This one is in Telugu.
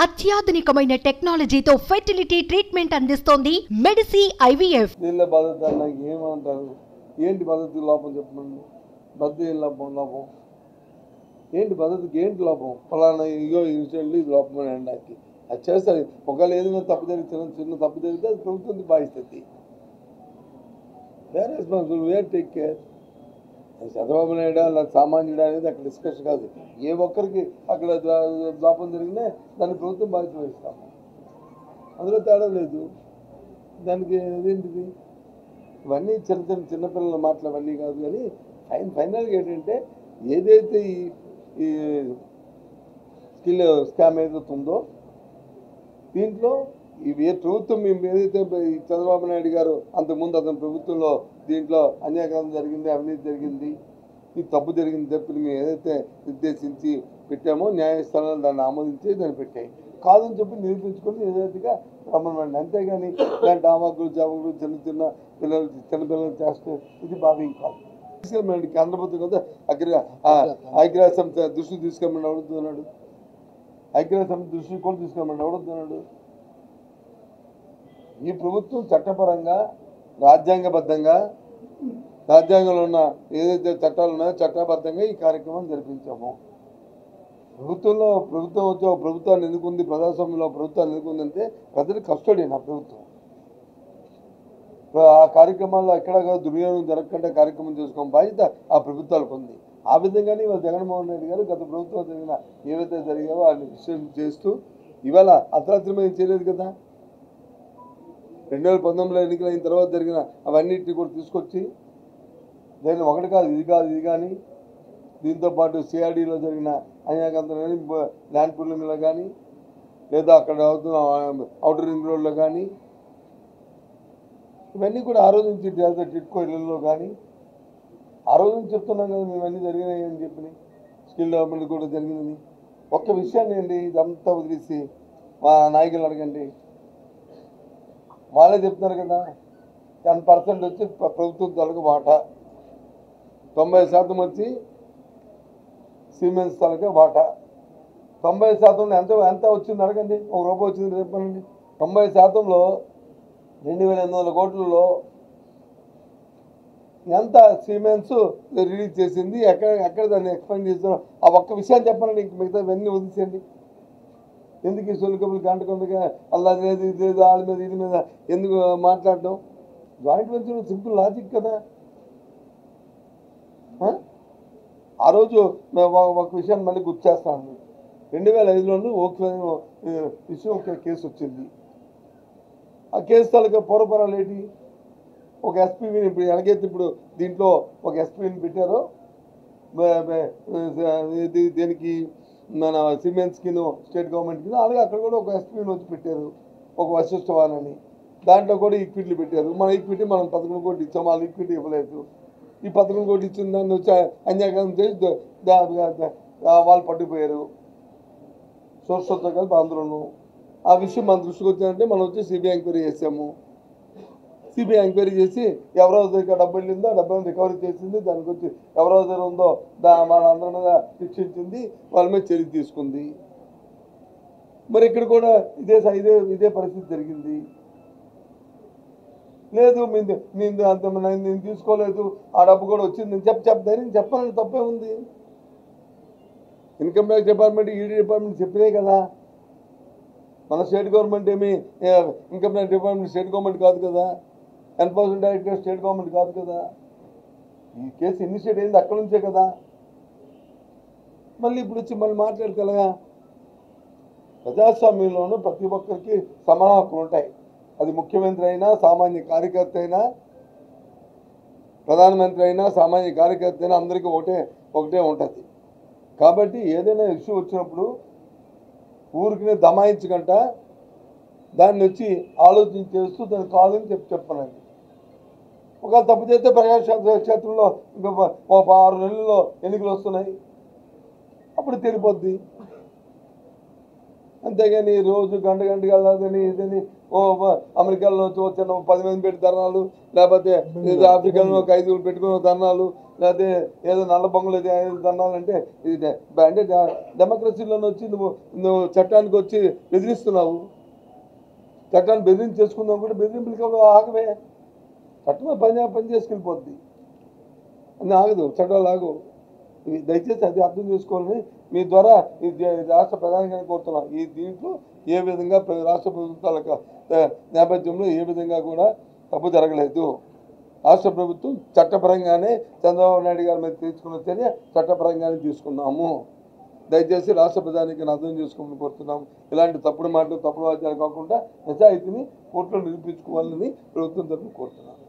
అత్యాధునికమైన టెక్నాలజీతో ఫెర్టిలిటీ ట్రీట్మెంట్ అందిస్తోంది మెడిసి ఐవీఎఫ్ దీనిలో భద్రత నాకు ఏమంటారు ఏంటి భద్రత లోపం చెప్పండి భద్రత ఏం లోపం లోపం ఏంటి భద్రతకి ఏంటి లోపం ఫలానా ఇగో ఈ విషయంలో ఇది లోపం అని అనడానికి అది చేస్తారు ఒకవేళ ఏదైనా తప్పు జరిగితే చిన్న చిన్న తప్పు జరిగితే అది ప్రభుత్వం బాధిస్తుంది we're responsible we're take care Chandrababu Naidu అలా సామాన్యుడు అనేది అక్కడ డిస్కషన్ కాదు ఏ ఒక్కరికి అక్కడ ద- లోపం జరిగినా దాన్ని ప్రభుత్వం బాధ్యత వహిస్తాము అందులో తేడా లేదు దానికి అదేంటిది ఇవన్నీ చిన్న చిన్న చిన్నపిల్లల మాటలు అవన్నీ కాదు కానీ ఫైన్ ఫైనల్గా ఏంటంటే ఏదైతే ఈ ఈ స్కిల్ స్కామ్ ఏదైతే ఉందో దీంట్లో ఇవి ఏ ప్రభుత్వం మేము ఏదైతే ఈ చంద్రబాబు నాయుడు గారు అంతకుముందు అతని ప్రభుత్వంలో దీంట్లో అన్యాయకాలం జరిగింది అవినీతి జరిగింది ఈ తప్పు జరిగింది తప్పు మేము ఏదైతే నిర్దేశించి పెట్టామో న్యాయస్థానాలు దాన్ని ఆమోదించి దాన్ని పెట్టాయి కాదని చెప్పి నిరూపించుకొని ఏదైతేగా రమ్మనండి అంతేగాని ఇలాంటి ఆమాకులు చావకులు చిన్న చిన్న పిల్లలు చిన్న పిల్లలు చేస్తే ఇది భావ్యం కాదు తీసుకెళ్ళమండి కేంద్ర ప్రభుత్వం కదా అగ్ర ఐక్యరాజ్య సంస్థ దృష్టికి తీసుకెళ్ళమని అడుగుతున్నాడు ఐక్యరాజ్య సంస్థ దృష్టికి కూడా తీసుకెళ్ళమని అడుగుతున్నాడు ఈ ప్రభుత్వం చట్టపరంగా రాజ్యాంగబద్ధంగా రాజ్యాంగంలో ఉన్న ఏదైతే చట్టాలు ఉన్నాయో చట్టబద్ధంగా ఈ కార్యక్రమం జరిపించాము ప్రభుత్వంలో ప్రభుత్వం వచ్చి ఒక ప్రభుత్వాన్ని ఎన్నుకుంది ప్రజాస్వామ్యంలో ప్రభుత్వాన్ని ఎన్నుకుందంటే ప్రజలకు కస్టడీ నా ప్రభుత్వం ఆ కార్యక్రమాల్లో ఎక్కడ కాదు దుర్వినియోగం జరగకుండా కార్యక్రమం చేసుకోవడం బాధ్యత ఆ ప్రభుత్వాలకు ఉంది ఆ విధంగానే ఇవాళ జగన్మోహన్ రెడ్డి గారు గత ప్రభుత్వం జరిగిన ఏవైతే జరిగావో వాటిని విషయం చేస్తూ ఇవాళ అర్ధరాత్రి మీద చేయలేదు కదా రెండు వేల పంతొమ్మిదిలో ఎన్నికలైన తర్వాత జరిగిన అవన్నిటిని కూడా తీసుకొచ్చి దాన్ని ఒకటి కాదు ఇది కాదు ఇది కానీ దీంతో పాటు సిఆర్డీలో జరిగిన అన్యాయకంతం కానీ ల్యాండ్ పూలింగ్లో కానీ లేదా అక్కడ అవుతున్న అవుటర్ రింగ్ రోడ్లో కానీ ఇవన్నీ కూడా ఆ రోజు నుంచి చేత టిట్కో ఇళ్ళల్లో కానీ ఆ రోజు నుంచి చెప్తున్నాం కదా మేము అన్నీ జరిగినాయి అని చెప్పి స్కిల్ డెవలప్మెంట్ కూడా జరిగిందని ఒక్క విషయాన్ని అండి ఇదంతా వదిలేసి మా నాయకులు అడగండి వాళ్ళే చెప్తున్నారు కదా టెన్ పర్సెంట్ వచ్చి ప్ర- ప్రభుత్వం తలకు వాటా తొంభై శాతం వచ్చి సిమెంట్స్ తలకే వాటా తొంభై శాతంలో ఎంత ఎంత వచ్చింది అడగండి ఒక రూపాయి వచ్చింది చెప్పండి తొంభై శాతంలో రెండు వేల ఎనిమిది వందల కోట్లలో ఎంత సిమెంట్స్ రిలీజ్ చేసింది ఎక్కడ ఎక్కడ దాన్ని ఎక్స్పెండ్ చేస్తున్నారు ఆ ఒక్క విషయాన్ని చెప్పాలండి ఇంక మిగతా ఇవన్నీ వదిలేసేయండి ఎందుకు ఈ సొలికబుల్ గంటకొండగా అలా లేదు ఇది లేదు వాళ్ళ మీద ఇది మీద ఎందుకు మాట్లాడడం జాయింట్ వెంచర్ సింపుల్ లాజిక్ కదా ఆ? ఆ రోజు మేము ఒక- ఒక విషయాన్ని మళ్ళీ గుర్తు చేస్తాను రెండు వేల ఐదులోనూ ఓకే ఇష్యూ ఒక కేసు వచ్చింది ఆ కేసు తాలూకా పూర్వపరాలు ఏంటి ఒక ఎస్పీని ఇప్పుడు ఎలాగైతే ఇప్పుడు దీంట్లో ఒక ఎస్పీని పెట్టారో బ- బ- ఇది దీనికి మన సిమెంట్స్ కింద స్టేట్ గవర్నమెంట్ కింద అలాగే అక్కడ కూడా ఒక ఎస్పీని వచ్చి పెట్టారు ఒక వశిష్ఠవాన్ అని దాంట్లో కూడా ఈక్విటీలు పెట్టారు మన ఈక్విటీ మనం పదకొండు కోట్లు ఇచ్చాం వాళ్ళు ఈక్విటీ ఇవ్వలేదు ఈ పదకొండు కోట్లు ఇచ్చిన దాన్ని వచ్చి అన్యాయం చేసి ద- దా- దా- దా- వాళ్ళు పట్టుకుపోయారు సోర్సంతో కలిపి అందరూ ఆ విషయం మన దృష్టికి వచ్చిందంటే మనం వచ్చి సిబిఐ ఎంక్వైరీ చేసాము సిబిఐ ఎంక్వైరీ చేసి ఎవరెవరి దగ్గర డబ్బు వెళ్ళిందో ఆ డబ్బులను రికవరీ చేసింది దానికి వచ్చి ఎవరెవరి దగ్గర ఉందో దా వాళ్ళ అందరి మీద శిక్షించింది వాళ్ళ మీద చర్య తీసుకుంది మరి ఇక్కడ కూడా ఇదే స- ఇదే ఇదే పరిస్థితి జరిగింది లేదు మేము నేను అంత నేను నేను తీసుకోలేదు ఆ డబ్బు కూడా వచ్చింది నేను చెప్ప చెప్ప ధైర్యం చెప్పాలని తప్పే ఉంది income tax department ED department చెప్పినాయి కదా మన స్టేట్ గవర్నమెంట్ ఏమి ఏ, income tax department state government కాదు కదా ఎన్ఫోర్స్మెంట్ డైరెక్టర్ స్టేట్ గవర్నమెంట్ కాదు కదా ఈ కేసు ఇనిషియేట్ అయింది అక్కడ నుంచే కదా మళ్ళీ ఇప్పుడు వచ్చి మళ్ళీ మాట్లాడితే ఎలాగా ప్రజాస్వామ్యంలోనూ ప్రతి ఒక్కరికి సమాన హక్కులు ఉంటాయి అది ముఖ్యమంత్రి అయినా సామాన్య కార్యకర్త అయినా ప్రధానమంత్రి అయినా సామాన్య కార్యకర్త అయినా అందరికీ ఒకటే ఒకటే ఉంటుంది కాబట్టి ఏదైనా ఇష్యూ వచ్చినప్పుడు ఊరికి దమాయించకంట దాన్ని వచ్చి ఆలోచన చేస్తూ దాన్ని కాదని చెప్పి చెప్పనండి ఒకవేళ తప్పు చేస్తే ప్రజాక్షేత్ర క్షేత్రంలో ఇంకా ప- ఒక ఆరు నెలల్లో ఎన్నికలు వస్తున్నాయి అప్పుడు తెలిపోద్ది అంతేగాని రోజు గంట గంట వెళ్ళదని ఇదని ఓ మ- అమెరికాలో వచ్చి ఓ చిన్న పది మంది పెట్టి ధర్నాలు లేకపోతే ఏదో ఆఫ్రికాలో ఒక ఐదుగురు పెట్టుకుని ధర్నాలు లేకపోతే ఏదో నల్ల బొంగులు ఏదో ఐదు ధర్నాలు అంటే ఇది డ- అంటే డ- డెమోక్రసీలోనే వచ్చి నువ్వు నువ్వు చట్టానికి వచ్చి బెదిరిస్తున్నావు చట్టాన్ని బెదిరించి చేసుకుందాం కూడా బెదిరింపులకి ఆగవే చట్టం పని పని చేసుకెళ్ళిపోద్ది అని ఆగదు చట్టాలు ఆగు ఇది దయచేసి అది అర్థం చేసుకోవాలని మీ ద్వారా ఈ దే- రాష్ట్ర ప్రధానిగా కోరుతున్నాం ఈ దీంట్లో ఏ విధంగా ప్ర- రాష్ట్ర ప్రభుత్వాల యొక్క, ఆ, నేపథ్యంలో ఏ విధంగా కూడా తప్పు జరగలేదు రాష్ట్ర ప్రభుత్వం చట్టపరంగానే చంద్రబాబు నాయుడు గారి మీద తీసుకున్న చర్య చట్టపరంగానే తీసుకున్నాము దయచేసి రాష్ట్ర ప్రధానికి అర్థం చేసుకోమని కోరుతున్నాం ఇలాంటి తప్పుడు మాటలు తప్పుడు వాద్యాలు కాకుండా నిజాయితీని కోర్టులో నిరూపించుకోవాలని ప్రభుత్వం తరఫున కోరుతున్నాం